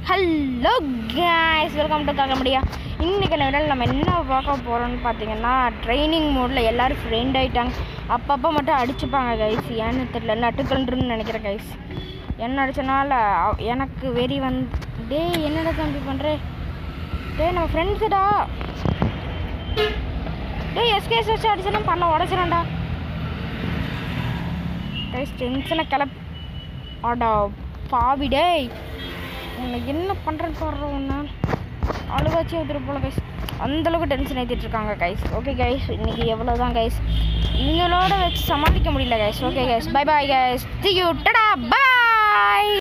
hello guys welcome to காக்கமுடியா இன்றைக்கி நிமிடம் நம்ம என்ன பார்க்க போகிறோம்னு பார்த்தீங்கன்னா ட்ரைனிங் மோடில் எல்லோரும் ஃப்ரெண்ட் ஆகிட்டாங்க அப்பப்போ மட்டும் அடிச்சுப்பாங்க கைஸ் ஏன்னு தெரியல நட்டுக்கல்ன்றுன்னு நினைக்கிறேன் கைஸ் என்ன அடிச்சனால அவ- எனக்கு வெறி வந்து டேய் என்னடா தம்பி பண்ணுற டேய் நம்ம ஃப்ரெண்ட்ஸுடா டேய் எஸ்கேஸ் வச்சு அடிச்சனா பண்ண உடச்சிடண்டா கைஸ் டென்ஷனை கிளப் ஆடா பாவி டேய் உன்னை என்ன பண்ணுறேன்னு பாடுற ஒன்று அழுவாச்சு வந்துரு போல கைஸ் அந்தளவுக்கு டென்ஷன் ஏற்றிட்டு இருக்காங்க கைஸ் ஓகே கைஸ் இன்னைக்கு எவ்வளோ தான் கைஸ் இவங்களோட வச்சு சமாளிக்க முடியல guys okay guys bye bye guys see you tata bye